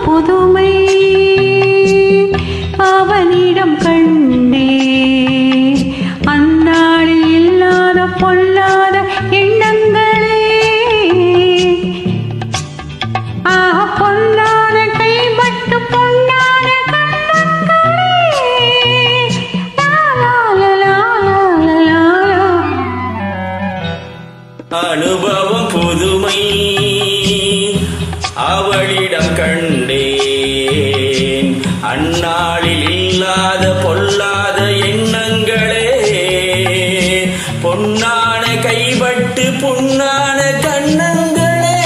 புதுமை அவனிடம் கண்டே அந்நாளில் இல்லாத பொல்லாத எண்ணங்களே ஆஹா பொல்லாத கைப்பட்டு பொன்னான கண்ணங்களே லா, லா, லா, லா, லா, லா, லா. அனுபவம் புதுமை அவளிடம் கண்டேன் அந்நாளில் இல்லாத பொல்லாத எண்ணங்களே பொன்னான கைப்பட்டு புண்ணான கண்ணங்களே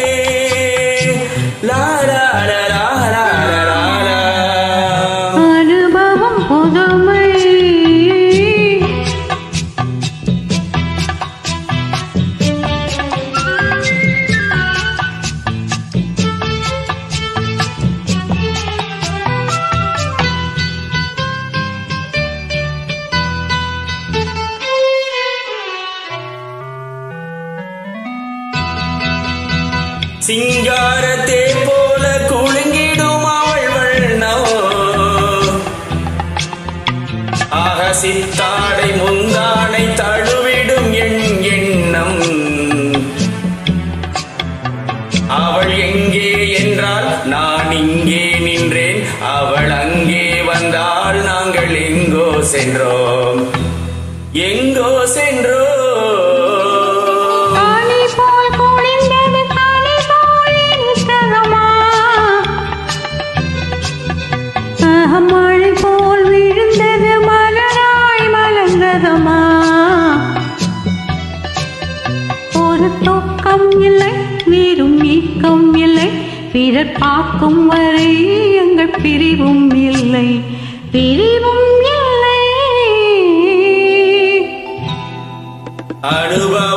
லாரா லரா லாரா லாரா. அனுபவம் புதுமை சிங்காரத்தே போல குலுங்கிடும் அவள் வண்ணம் ஆக சித்தாடை முந்தானை தழுவிடும் என் எண்ணம் அவள் எங்கே என்றால் நான் இங்கே நின்றேன் அவள் அங்கே வந்தால் நாங்கள் எங்கோ சென்றோம் எங்கோ சென்றோம் காளி போல் குனிந்தது காளி போல் இனித்ததம்மா. மழை போல் விழுந்தது மலராய் மலர்ந்ததம்மா ஒரு தூக்கம் இல்லை வீரும் நீக்கம் இல்லை பிறர் பார்க்கும் வரை எங்கள் பிரிவும் இல்லை பிரிவும் இல்லை அனுபவ